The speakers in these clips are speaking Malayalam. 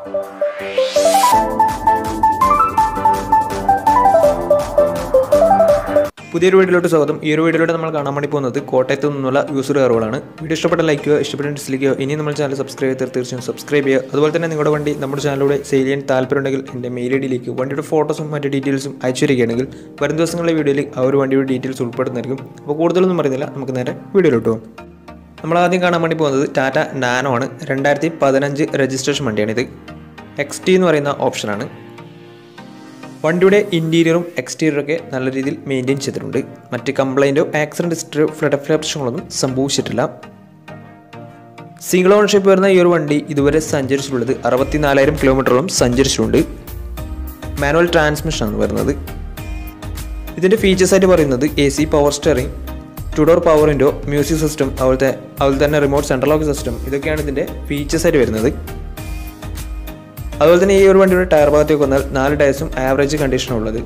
പുതിയൊരു വീഡിയോയിലോട്ട് സ്വാഗതം ഈ ഒരു വീഡിയോയിലൂടെ നമ്മൾ കാണാൻ വേണ്ടി പോകുന്നത് കോട്ടയത്ത് നിന്നുള്ള യൂസർ കയറുകളാണ് വീഡിയോ ഇഷ്ടപ്പെട്ട ലൈക്ക് ചെയ്യുക ഇഷ്ടപ്പെട്ട ഡിസ്ലൈക്ക് ചെയ്യുക ഇനി നമ്മൾ ചാനൽ സബ്സ്ക്രൈബ് ചെയ്ത് തീർച്ചയായും സബ്സ്ക്രൈബ് ചെയ്യുക അതുപോലെ തന്നെ നിങ്ങളുടെ വണ്ടി നമ്മുടെ ചാനലിലൂടെ സെയിൽ ചെയ്യാൻ താല്പര്യമുണ്ടെങ്കിൽ എൻ്റെ മെയിൽ ഐ ഡിയിലേക്ക് വണ്ടിയുടെ ഫോട്ടോസും മറ്റ് ഡീറ്റെയിൽസും അയച്ചു തരികയാണെങ്കിൽ വരും ദിവസങ്ങളിലെ വീഡിയോയിൽ ആ ഒരു വണ്ടിയുടെ ഡീറ്റെയിൽസ് ഉൾപ്പെടുന്നതായിരിക്കും അപ്പോൾ കൂടുതലൊന്നും പറയുന്നില്ല നമുക്ക് നേരെ വീഡിയോയിലോട്ട് പോകും നമ്മൾ ആദ്യം കാണാൻ വേണ്ടി പോകുന്നത് ടാറ്റ നാനോ ആണ് രണ്ടായിരത്തി പതിനഞ്ച് രജിസ്ട്രേഷൻ വണ്ടിയാണിത് എക്സ് ടി എന്ന് പറയുന്ന ഓപ്ഷനാണ് വണ്ടിയുടെ ഇൻറ്റീരിയറും എക്സ്റ്റീരിയറും ഒക്കെ നല്ല രീതിയിൽ മെയിൻറ്റെയിൻ ചെയ്തിട്ടുണ്ട് മറ്റ് കംപ്ലൈൻറ്റോ ആക്സിഡൻറ്റ് ഹിസ്റ്ററിയോ ഫ്ലഡ് പ്രശ്നങ്ങളൊന്നും സംഭവിച്ചിട്ടില്ല സിംഗിൾ ഓണർഷിപ്പ് വരുന്ന ഈ ഒരു വണ്ടി ഇതുവരെ സഞ്ചരിച്ചിട്ടുള്ളത് അറുപത്തിനാലായിരം കിലോമീറ്ററോളം സഞ്ചരിച്ചിട്ടുണ്ട് മാനുവൽ ട്രാൻസ്മിഷനാണ് വരുന്നത് ഇതിൻ്റെ ഫീച്ചേഴ്സ് ആയിട്ട് പറയുന്നത് A C power steering two door power window music system അതുപോലത്തെ അതുപോലെ തന്നെ റിമോട്ട് സെൻട്രൽ ലോക്ക് സിസ്റ്റം ഇതൊക്കെയാണ് ഇതിൻ്റെ ഫീച്ചേഴ്സ് ആയിട്ട് വരുന്നത് അതുപോലെ തന്നെ ഈ ഒരു വണ്ടിയുടെ ടയർ ഭാഗത്തേക്ക് വന്നാൽ നാല് ടയർസും ആവറേജ് കണ്ടീഷനാണ് ഉള്ളത്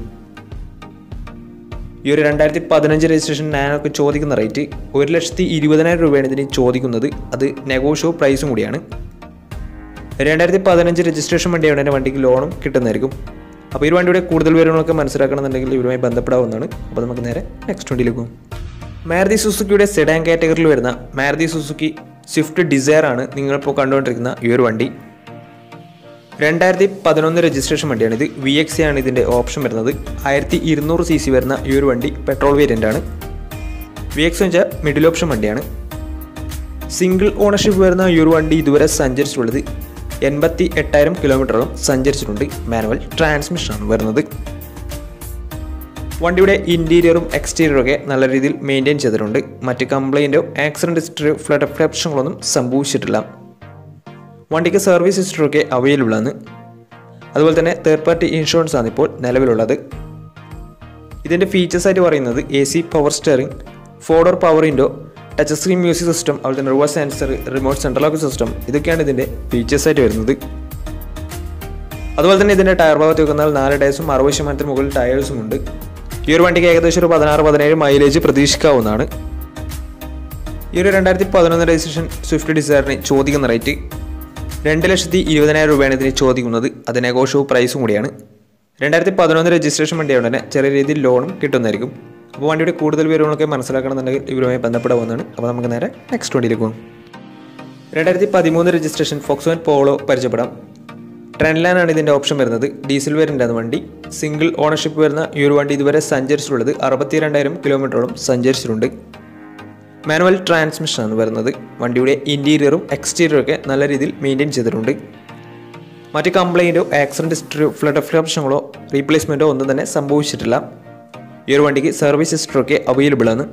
ഈ ഒരു രണ്ടായിരത്തി പതിനഞ്ച് രജിസ്ട്രേഷൻ നാനോക്ക് ചോദിക്കുന്ന റേറ്റ് ഒരു ലക്ഷത്തി ഇരുപതിനായിരം രൂപയാണ് ഇതിന് ചോദിക്കുന്നത് അത് നെഗോഷ്യോ പ്രൈസും കൂടിയാണ് രണ്ടായിരത്തി പതിനഞ്ച് രജിസ്ട്രേഷൻ വണ്ടിയാണ് എൻ്റെ വണ്ടിക്ക് ലോണും കിട്ടുന്നതായിരിക്കും അപ്പോൾ ഈ ഒരു വണ്ടിയുടെ കൂടുതൽ വിവരങ്ങളൊക്കെ മനസ്സിലാക്കണമെന്നുണ്ടെങ്കിൽ ഇവരുമായി ബന്ധപ്പെടാവുന്നതാണ് അപ്പോൾ നമുക്ക് നേരെ നെക്സ്റ്റ് വണ്ടിയിലേക്ക് പോകും മാരുതി സുസുക്കിയുടെ സെഡാൻ കാറ്റഗറിയിൽ വരുന്ന മാരുതി സുസുക്കി സ്വിഫ്റ്റ് ഡിസയർ ആണ് നിങ്ങളിപ്പോൾ കണ്ടുകൊണ്ടിരിക്കുന്ന ഈ ഒരു വണ്ടി രണ്ടായിരത്തി പതിനൊന്ന് രജിസ്ട്രേഷൻ വണ്ടിയാണ് ഇത് വി എക്സ് ആണ് ഇതിൻ്റെ ഓപ്ഷൻ വരുന്നത് ആയിരത്തി ഇരുന്നൂറ് സി സി വരുന്ന ഈ ഒരു വണ്ടി പെട്രോൾ വേരിയൻ്റ് ആണ് വി എക്സ് വെച്ചാൽ മിഡിൽ ഓപ്ഷൻ വണ്ടിയാണ് സിംഗിൾ ഓണർഷിപ്പ് വരുന്ന ഈ ഒരു വണ്ടി ഇതുവരെ സഞ്ചരിച്ചിട്ടുള്ളത് എൺപത്തി എട്ടായിരം കിലോമീറ്ററോളം സഞ്ചരിച്ചിട്ടുണ്ട് മാനുവൽ ട്രാൻസ്മിഷനാണ് വരുന്നത് വണ്ടിയുടെ ഇൻറ്റീരിയറും എക്സ്റ്റീരിയറും ഒക്കെ നല്ല രീതിയിൽ മെയിൻറ്റെയിൻ ചെയ്തിട്ടുണ്ട് മറ്റ് കംപ്ലൈൻറ്റോ ആക്സിഡൻറ്റ് ഹിസ്റ്ററിയോ ഫ്ലഡ് പ്രശ്നങ്ങളൊന്നും സംഭവിച്ചിട്ടില്ല വണ്ടിക്ക് സർവീസ് ഹിസ്റ്ററൊക്കെ അവൈലബിൾ ആണ് അതുപോലെ തന്നെ തേർഡ് പാർട്ടി ഇൻഷുറൻസ് ആണ് ഇപ്പോൾ നിലവിലുള്ളത് ഇതിൻ്റെ ഫീച്ചേഴ്സ് ആയിട്ട് പറയുന്നത് A C power steering four door power window touch screen music system അതുപോലെ തന്നെ reverse sensor remote central lock system ഇതൊക്കെയാണ് ഇതിൻ്റെ ഫീച്ചേഴ്സ് ആയിട്ട് വരുന്നത് അതുപോലെ തന്നെ ഇതിൻ്റെ ടയർ ഭാഗത്ത് വെക്കുന്നാൽ നാല് ടയർസും അറുപത് ശതമാനത്തിന് മുകളിൽ ടയേഴ്സും ഉണ്ട് ഈ ഒരു വണ്ടിക്ക് ഏകദേശം ഒരു പതിനാറ് പതിനേഴ് മൈലേജ് പ്രതീക്ഷിക്കാവുന്നതാണ് ഈ ഒരു രണ്ടായിരത്തി പതിനൊന്ന് രജിസ്ട്രേഷൻ സ്വിഫ്റ്റ് ഡിസയറിന് ചോദിക്കുന്ന റേറ്റ് രണ്ട് ലക്ഷത്തി ഇരുപതിനായിരം രൂപയാണ് ഇതിന് ചോദിക്കുന്നത് അത് നെഗോഷ്യോ പ്രൈസും കൂടിയാണ് രണ്ടായിരത്തി പതിനൊന്ന് രജിസ്ട്രേഷൻ വണ്ടിയാണ് തന്നെ ചെറിയ രീതിയിൽ ലോണും കിട്ടുന്നതായിരിക്കും അപ്പോൾ വണ്ടിയുടെ കൂടുതൽ വിവരങ്ങളൊക്കെ മനസ്സിലാക്കണമെന്നുണ്ടെങ്കിൽ ഇവരുമായി ബന്ധപ്പെടാവുന്നതാണ് അപ്പോൾ നമുക്ക് നേരെ നെക്സ്റ്റ് വണ്ടിയിലേക്ക് പോകും രണ്ടായിരത്തി പതിമൂന്ന് രജിസ്ട്രേഷൻ ഫോക്സോൻ പോളോ പരിചയപ്പെടാം ട്രെൻഡ്ലാനാണ് ഇതിൻ്റെ ഓപ്ഷൻ വരുന്നത് ഡീസൽ വേരിൻ്റാണ് വണ്ടി സിംഗിൾ ഓണർഷിപ്പ് വരുന്ന ഈ ഒരു വണ്ടി ഇതുവരെ സഞ്ചരിച്ചിട്ടുള്ളത് അറുപത്തി രണ്ടായിരം കിലോമീറ്ററോളം സഞ്ചരിച്ചിട്ടുണ്ട് മാനുവൽ ട്രാൻസ്മിഷനാണ് വരുന്നത് വണ്ടിയുടെ ഇൻറ്റീരിയറും എക്സ്റ്റീരിയറും ഒക്കെ നല്ല രീതിയിൽ മെയിൻറ്റെയിൻ ചെയ്തിട്ടുണ്ട് മറ്റ് കംപ്ലൈൻറ്റോ ആക്സിഡൻറ്റ് ഹിസ്റ്ററിയോ ഫ്ലഡ് പ്രശ്നങ്ങളോ റീപ്ലേസ്മെൻറ്റോ ഒന്നും തന്നെ സംഭവിച്ചിട്ടില്ല ഈ ഒരു വണ്ടിക്ക് സർവീസ് ഹിസ്റ്ററൊക്കെ അവൈലബിൾ ആണ്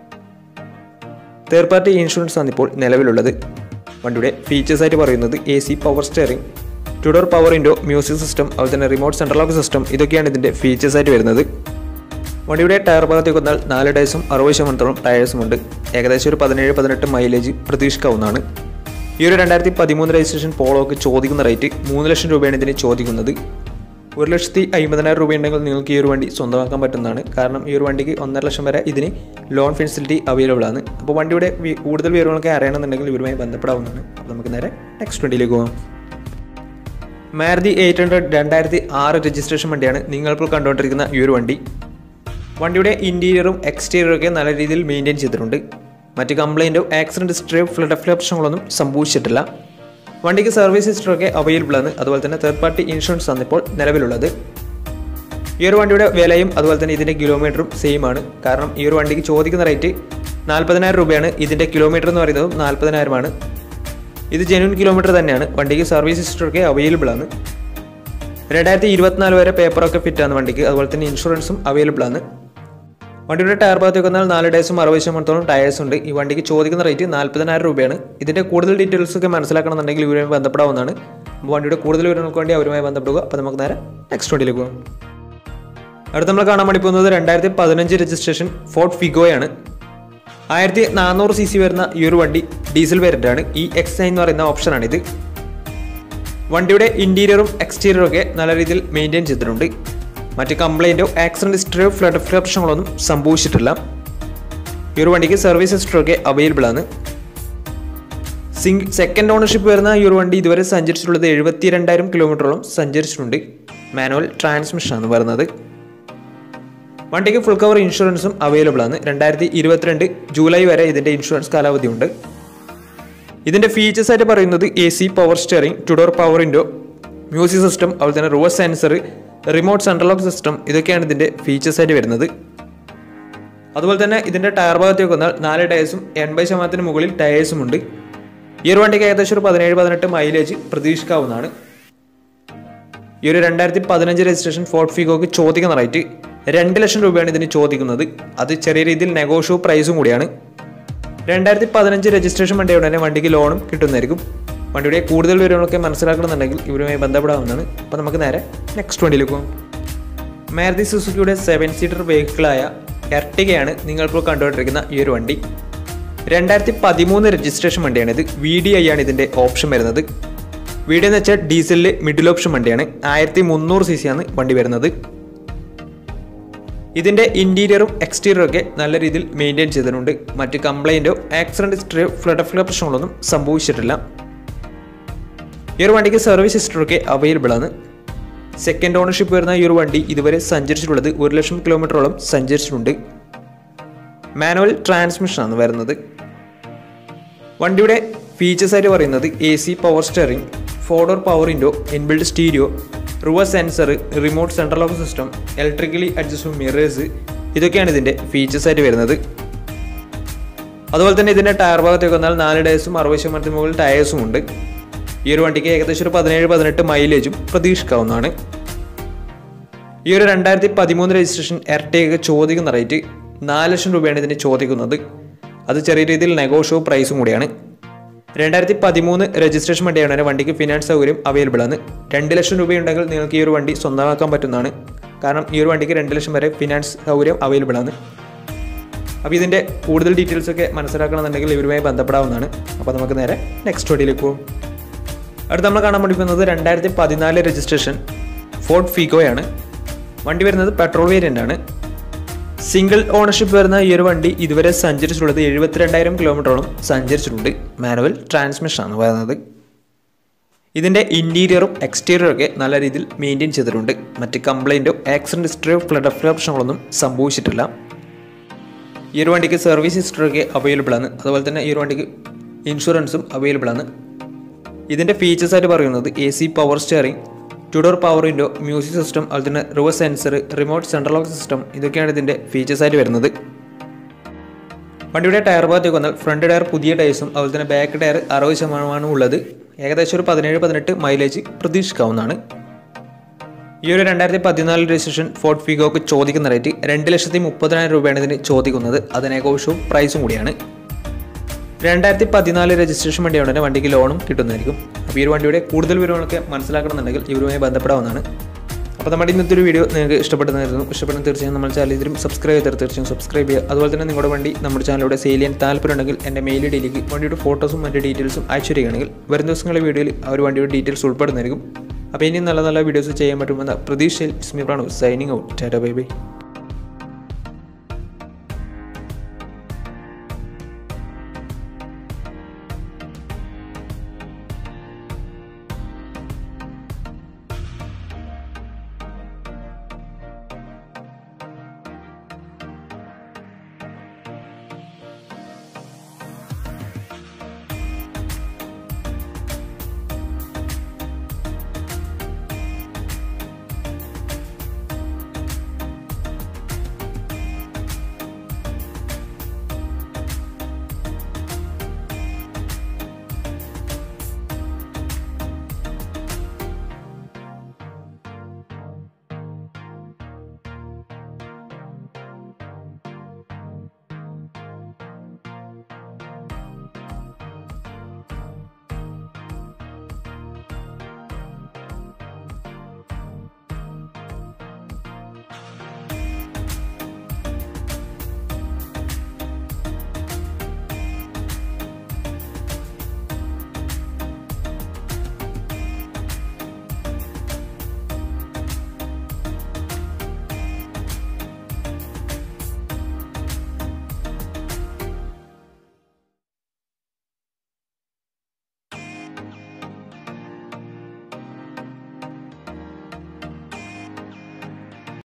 തേർഡ് പാർട്ടി ഇൻഷുറൻസ് ആണ് ഇപ്പോൾ നിലവിലുള്ളത് വണ്ടിയുടെ ഫീച്ചേഴ്സ് ആയിട്ട് പറയുന്നത് A C power steering two door power window music system അതുപോലെ തന്നെ റിമോട്ട് സെൻട്രൽ ലോക്ക് സിസ്റ്റം ഇതൊക്കെയാണ് ഇതിൻ്റെ ഫീച്ചേഴ്സ് ആയിട്ട് വരുന്നത് വണ്ടിയുടെ ടയർ ഭാഗത്തേക്ക് വന്നാൽ നാല് ടയർസും അറുപത് ശതമാനത്തോളം ടയേഴ്സും ഉണ്ട് ഏകദേശം ഒരു പതിനേഴ് പതിനെട്ട് മൈലേജ് പ്രതീക്ഷിക്കാവുന്നതാണ് ഈ ഒരു രണ്ടായിരത്തി പതിമൂന്ന് രജിസ്ട്രേഷൻ പോളോക്ക് ചോദിക്കുന്ന റേറ്റ് മൂന്ന് ലക്ഷം രൂപയാണ് ഇതിന് ചോദിക്കുന്നത് ഒരു ലക്ഷത്തി അമ്പതിനായിരം രൂപയുണ്ടെങ്കിൽ നിങ്ങൾക്ക് ഈ ഒരു വണ്ടി സ്വന്തമാക്കാൻ പറ്റുന്നതാണ് കാരണം ഈ ഒരു വണ്ടിക്ക് ഒന്നര ലക്ഷം വരെ ഇതിന് ലോൺ ഫെസിലിറ്റി അവൈലബിൾ ആണ് അപ്പോൾ വണ്ടിയുടെ വി- കൂടുതൽ വിവരങ്ങളൊക്കെ അറിയണമെന്നുണ്ടെങ്കിൽ ഇവരുമായി ബന്ധപ്പെടാവുന്നതാണ് അപ്പോൾ നമുക്ക് നേരെ നെക്സ്റ്റ് വണ്ടിയിലേക്ക് പോകാം മാരുതി എയ്റ്റ് ഹൺഡ്രഡ് രണ്ടായിരത്തി ആറ് രജിസ്ട്രേഷൻ വണ്ടിയാണ് നിങ്ങളിപ്പോൾ കണ്ടുകൊണ്ടിരിക്കുന്ന ഈ ഒരു വണ്ടി വണ്ടിയുടെ ഇൻറ്റീരിയറും എക്സ്റ്റീരിയറും ഒക്കെ നല്ല രീതിയിൽ മെയിൻറ്റെയിൻ ചെയ്തിട്ടുണ്ട് മറ്റ് കംപ്ലൈൻറ്റോ ആക്സിഡൻറ്റ് ഹിസ്റ്ററിയോ ഫ്ലഡ് പ്രശ്നങ്ങളൊന്നും സംഭവിച്ചിട്ടില്ല വണ്ടിക്ക് സർവീസ് ഹിസ്റ്ററൊക്കെ അവൈലബിൾ ആണ് അതുപോലെ തന്നെ തേർഡ് പാർട്ടി ഇൻഷുറൻസ് ആണ് ഇപ്പോൾ നിലവിലുള്ളത് ഈ ഒരു വണ്ടിയുടെ വിലയും അതുപോലെ തന്നെ ഇതിൻ്റെ കിലോമീറ്ററും സെയിം ആണ് കാരണം ഈ ഒരു വണ്ടിക്ക് ചോദിക്കുന്ന റേറ്റ് നാൽപ്പതിനായിരം രൂപയാണ് ഇതിൻ്റെ കിലോമീറ്റർ എന്ന് പറയുന്നതും നാൽപ്പതിനായിരമാണ് ഇത് ജെന്യൂൻ കിലോമീറ്റർ തന്നെയാണ് വണ്ടിക്ക് സർവീസ് ഹിസ്റ്ററൊക്കെ അവൈലബിൾ ആണ് രണ്ടായിരത്തി ഇരുപത്തിനാല് വരെ പേപ്പറൊക്കെ ഫിറ്റ് ആണ് വണ്ടിക്ക് അതുപോലെ തന്നെ ഇൻഷുറൻസും അവൈലബിൾ ആണ് വണ്ടിയുടെ ടയർ ഭാഗത്തേക്ക് വന്നാൽ നാല് ടയർസും അറുപത് ശതമാനത്തോളം ടയേഴ്സ് ഉണ്ട് ഈ വണ്ടിക്ക് ചോദിക്കുന്ന റേറ്റ് നാൽപ്പതിനായിരം രൂപയാണ് ഇതിൻ്റെ കൂടുതൽ ഡീറ്റെയിൽസ് ഒക്കെ മനസ്സിലാക്കണമെന്നുണ്ടെങ്കിൽ ഇവരുമായി ബന്ധപ്പെടാവുന്നതാണ് അപ്പോൾ വണ്ടിയുടെ കൂടുതൽ വിവരങ്ങൾക്ക് വേണ്ടി അവരുമായി ബന്ധപ്പെടുക അപ്പോൾ നമുക്ക് നേരെ നെക്സ്റ്റ് വണ്ടിയിലേക്ക് പോകാം അടുത്ത് നമ്മൾ കാണാൻ വേണ്ടി പോകുന്നത് രണ്ടായിരത്തി പതിനഞ്ച് രജിസ്ട്രേഷൻ ഫോർട്ട് ഫിഗോയാണ് ആയിരത്തി നാനൂറ് സി സി വരുന്ന ഈ ഒരു വണ്ടി ഡീസൽ വേരിയൻ്റ് ആണ് ഈ എക്സ് നയൻ എന്ന് പറയുന്ന ഓപ്ഷനാണിത് വണ്ടിയുടെ ഇൻറ്റീരിയറും എക്സ്റ്റീരിയറും ഒക്കെ നല്ല രീതിയിൽ മെയിൻറ്റെയിൻ ചെയ്തിട്ടുണ്ട് മറ്റ് കംപ്ലൈൻറ്റോ ആക്സിഡൻറ്റ് ഹിസ്റ്ററിയോ ഫ്ലഡ് പ്രശ്നങ്ങളൊന്നും സംഭവിച്ചിട്ടില്ല ഈ ഒരു വണ്ടിക്ക് സർവീസ് ഹിസ്റ്ററി ഒക്കെ അവൈലബിൾ ആണ് സിംഗ് സെക്കൻഡ് ഓണർഷിപ്പ് വരുന്ന ഈ ഒരു വണ്ടി ഇതുവരെ സഞ്ചരിച്ചിട്ടുള്ളത് എഴുപത്തി രണ്ടായിരം കിലോമീറ്ററോളം സഞ്ചരിച്ചിട്ടുണ്ട് മാനുവൽ ട്രാൻസ്മിഷൻ ആണ് വരുന്നത് വണ്ടിക്ക് ഫുൾ കവർ ഇൻഷുറൻസും അവൈലബിൾ ആണ് രണ്ടായിരത്തി ഇരുപത്തിരണ്ട് ജൂലൈ വരെ ഇതിൻ്റെ ഇൻഷുറൻസ് കാലാവധി ഉണ്ട് ഇതിൻ്റെ ഫീച്ചേഴ്സ് ആയിട്ട് പറയുന്നത് A C power steering two door power window music system അതുപോലെ തന്നെ reverse sensor remote central lock system ഇതൊക്കെയാണ് ഇതിൻ്റെ ഫീച്ചേഴ്സ് ആയിട്ട് വരുന്നത് അതുപോലെ തന്നെ ഇതിൻ്റെ ടയർ ഭാഗത്തേക്ക് വന്നാൽ നാല് ടയേഴ്സും എൺപത് ശതമാനത്തിന് മുകളിൽ ടയേഴ്സും ഉണ്ട് ഈ ഒരു വണ്ടിക്ക് ഏകദേശം ഒരു പതിനേഴ് പതിനെട്ട് മൈലേജ് പ്രതീക്ഷിക്കാവുന്നതാണ് ഈ ഒരു രണ്ടായിരത്തി പതിനഞ്ച് രജിസ്ട്രേഷൻ ഫോർട്ട് ഫിഗോക്ക് ചോദിക്കുന്ന റേറ്റ് രണ്ട് ലക്ഷം രൂപയാണ് ഇതിന് ചോദിക്കുന്നത് അത് ചെറിയ രീതിയിൽ നെഗോഷ്യോ പ്രൈസും കൂടിയാണ് രണ്ടായിരത്തി പതിനഞ്ച് രജിസ്ട്രേഷൻ വണ്ടി ഉടനെ വണ്ടിക്ക് ലോണും കിട്ടുന്നതായിരിക്കും വണ്ടിയുടെ കൂടുതൽ വിവരങ്ങളൊക്കെ മനസ്സിലാക്കണമെന്നുണ്ടെങ്കിൽ ഇവരുമായി ബന്ധപ്പെടാവുന്നതാണ് അപ്പോൾ നമുക്ക് നേരെ നെക്സ്റ്റ് വണ്ടിയിലേക്ക് പോകാം മാരുതി സുസുക്കിയുടെ സെവൻ സീറ്റർ വെഹിക്കിളായ എർട്ടികയാണ് നിങ്ങളിപ്പോൾ കണ്ടുകൊണ്ടിരിക്കുന്ന ഈ ഒരു വണ്ടി രണ്ടായിരത്തി പതിമൂന്ന് രജിസ്ട്രേഷൻ വണ്ടിയാണിത് വി ഡി ഐ ആണ് ഇതിൻ്റെ ഓപ്ഷൻ വരുന്നത് വി ഡി എന്ന് വെച്ചാൽ ഡീസലിൽ മിഡിൽ ഓപ്ഷൻ വണ്ടിയാണ് ആയിരത്തി മുന്നൂറ് സി സി ആണ് വണ്ടി വരുന്നത് ഇതിൻ്റെ ഇൻറ്റീരിയറും എക്സ്റ്റീരിയറും ഒക്കെ നല്ല രീതിയിൽ മെയിൻറ്റെയിൻ ചെയ്തിട്ടുണ്ട് മറ്റ് കംപ്ലൈൻറ്റോ ആക്സിഡൻറ്റ് ഹിസ്റ്ററിയോ ഫ്ലഡ് ഓഫ് പ്രശ്നങ്ങളൊന്നും സംഭവിച്ചിട്ടില്ല ഈ ഒരു വണ്ടിക്ക് സർവീസ് ഹിസ്റ്ററൊക്കെ അവൈലബിൾ ആണ് സെക്കൻഡ് ഓണർഷിപ്പ് വരുന്ന ഈ ഒരു വണ്ടി ഇതുവരെ സഞ്ചരിച്ചിട്ടുള്ളത് ഒരു ലക്ഷം കിലോമീറ്ററോളം സഞ്ചരിച്ചിട്ടുണ്ട് മാനുവൽ ട്രാൻസ്മിഷൻ ആണ് വരുന്നത് വണ്ടിയുടെ ഫീച്ചേഴ്സ് ആയിട്ട് പറയുന്നത് A C power steering four door power window inbuilt stereo reverse sensor remote central lock system electrically adjust mirrors ഇതൊക്കെയാണ് ഇതിൻ്റെ ഫീച്ചേഴ്സ് ആയിട്ട് വരുന്നത് അതുപോലെ തന്നെ ഇതിൻ്റെ ടയർ ഭാഗത്തേക്ക് വന്നാൽ നാല് ടയേഴ്സും അറുപത് ശതമാനത്തിന് മുകളിൽ ടയേഴ്സും ഉണ്ട് ഈ ഒരു വണ്ടിക്ക് ഏകദേശം ഒരു പതിനേഴ് പതിനെട്ട് മൈലേജും പ്രതീക്ഷിക്കാവുന്നതാണ് ഈ ഒരു രണ്ടായിരത്തി പതിമൂന്ന് രജിസ്ട്രേഷൻ എർട്ടയൊക്കെ ചോദിക്കുന്ന റേറ്റ് നാല് ലക്ഷം രൂപയാണ് ഇതിന് ചോദിക്കുന്നത് അത് ചെറിയ രീതിയിൽ നെഗോഷ്യോ പ്രൈസും കൂടിയാണ് രണ്ടായിരത്തി പതിമൂന്ന് രജിസ്ട്രേഷൻ വണ്ടിയാണ് വണ്ടിക്ക് ഫിനാൻസ് സൗകര്യം അവൈലബിൾ ആണ് രണ്ട് ലക്ഷം രൂപയുണ്ടെങ്കിൽ നിങ്ങൾക്ക് ഈ ഒരു വണ്ടി സ്വന്തമാക്കാൻ പറ്റുന്നതാണ് കാരണം ഈ ഒരു വണ്ടിക്ക് രണ്ട് ലക്ഷം വരെ ഫിനാൻസ് സൗകര്യം അവൈലബിൾ ആണ് അപ്പോൾ ഇതിൻ്റെ കൂടുതൽ ഡീറ്റെയിൽസ് ഒക്കെ മനസ്സിലാക്കണമെന്നുണ്ടെങ്കിൽ ഇവരുമായി ബന്ധപ്പെടാവുന്നതാണ് അപ്പോൾ നമുക്ക് നേരെ നെക്സ്റ്റ് വണ്ടിയിലേക്ക് പോകും അടുത്ത് നമ്മൾ കാണാൻ വേണ്ടി പോകുന്നത് രണ്ടായിരത്തി പതിനാല് രജിസ്ട്രേഷൻ ഫോർട്ട് ഫീഗോയാണ് വണ്ടി വരുന്നത് പെട്രോൾ വേരിയൻ്റ് ആണ് സിംഗിൾ ഓണർഷിപ്പ് വരുന്ന ഈ ഒരു വണ്ടി ഇതുവരെ സഞ്ചരിച്ചിട്ടുള്ളത് എഴുപത്തിരണ്ടായിരം കിലോമീറ്ററോളം സഞ്ചരിച്ചിട്ടുണ്ട് മാനുവൽ ട്രാൻസ്മിഷൻ ആണ് വരുന്നത് ഇതിൻ്റെ ഇൻറ്റീരിയറും എക്സ്റ്റീരിയറും ഒക്കെ നല്ല രീതിയിൽ മെയിൻറ്റെയിൻ ചെയ്തിട്ടുണ്ട് മറ്റ് കംപ്ലൈൻറ്റോ ആക്സിഡൻറ്റ് ഹിസ്റ്ററിയോ ഫ്ലഡ് ഓഫ് പ്രശ്നങ്ങളൊന്നും സംഭവിച്ചിട്ടില്ല ഈ ഒരു വണ്ടിക്ക് സർവീസ് ഹിസ്റ്ററി ഒക്കെ അവൈലബിൾ ആണ് അതുപോലെ തന്നെ ഈ ഒരു വണ്ടിക്ക് ഇൻഷുറൻസും അവൈലബിൾ ആണ് ഇതിൻ്റെ ഫീച്ചേഴ്സ് ആയിട്ട് പറയുന്നത് A C power steering two door power window music system അതുപോലെ തന്നെ reverse sensor remote central lock system ഇതൊക്കെയാണ് ഇതിൻ്റെ ഫീച്ചേഴ്സ് ആയിട്ട് വരുന്നത് വണ്ടിയുടെ ടയർ ഭാഗത്തേക്ക് വന്നാൽ ഫ്രണ്ട് ടയർ പുതിയ ടയേഴ്സും അതുപോലെ തന്നെ ബാക്ക് ടയർ അറുപത് ശതമാനമാണ് ഉള്ളത് ഏകദേശം ഒരു പതിനേഴ് പതിനെട്ട് മൈലേജ് പ്രതീക്ഷിക്കാവുന്നതാണ് ഈ ഒരു രണ്ടായിരത്തി പതിനാല് രജിസ്ട്രേഷൻ ഫോർട്ട് ഫിഗോക്ക് ചോദിക്കുന്ന റേറ്റ് രണ്ട് ലക്ഷത്തി മുപ്പതിനായിരം രൂപയാണ് ഇതിന് ചോദിക്കുന്നത് അത് നെഗോഷ്യവും പ്രൈസും കൂടിയാണ് രണ്ടായിരത്തി പതിനാല് രജിസ്ട്രേഷൻ വണ്ടിയാണ് തന്നെ വണ്ടിക്ക് ലോണും കിട്ടുന്നതായിരിക്കും അപ്പോൾ ഈ ഒരു വണ്ടിയുടെ കൂടുതൽ വിവരങ്ങളൊക്കെ മനസ്സിലാക്കണമെന്നുണ്ടെങ്കിൽ ഇവരുമായി ബന്ധപ്പെടാവുന്നതാണ് അപ്പോൾ നമ്മുടെ ഇന്നത്തെ ഒരു വീഡിയോ നിങ്ങൾക്ക് ഇഷ്ടപ്പെടുന്നതായിരുന്നു ഇഷ്ടപ്പെടുന്ന തീർച്ചയായും നമ്മൾ ചാനൽ ഇതിലും സബ്സ്ക്രൈബ് ചെയ്താൽ തീർച്ചയായും സബ്സ്ക്രൈബ് ചെയ്യുക അതുപോലെ തന്നെ നിങ്ങളുടെ വണ്ടി നമ്മുടെ ചാനലിലൂടെ സെയിൽ ചെയ്യാൻ താല്പര്യമുണ്ടെങ്കിൽ എൻ്റെ മെയിൽ ഐഡിയിലേക്ക് വണ്ടിയുടെ ഫോട്ടോസും മറ്റ് ഡീറ്റെയിൽസും അയച്ചു തരികയാണെങ്കിൽ വരും ദിവസങ്ങളിലെ വീഡിയോയിൽ ആ ഒരു വണ്ടിയുടെ ഡീറ്റെയിൽസ് ഉൾപ്പെടുന്നതായിരിക്കും അപ്പോൾ ഇനി നല്ല നല്ല വീഡിയോസ് ചെയ്യാൻ പറ്റുമെന്ന പ്രതീക്ഷയിൽ സ്മിറാണ് signing out tata bye by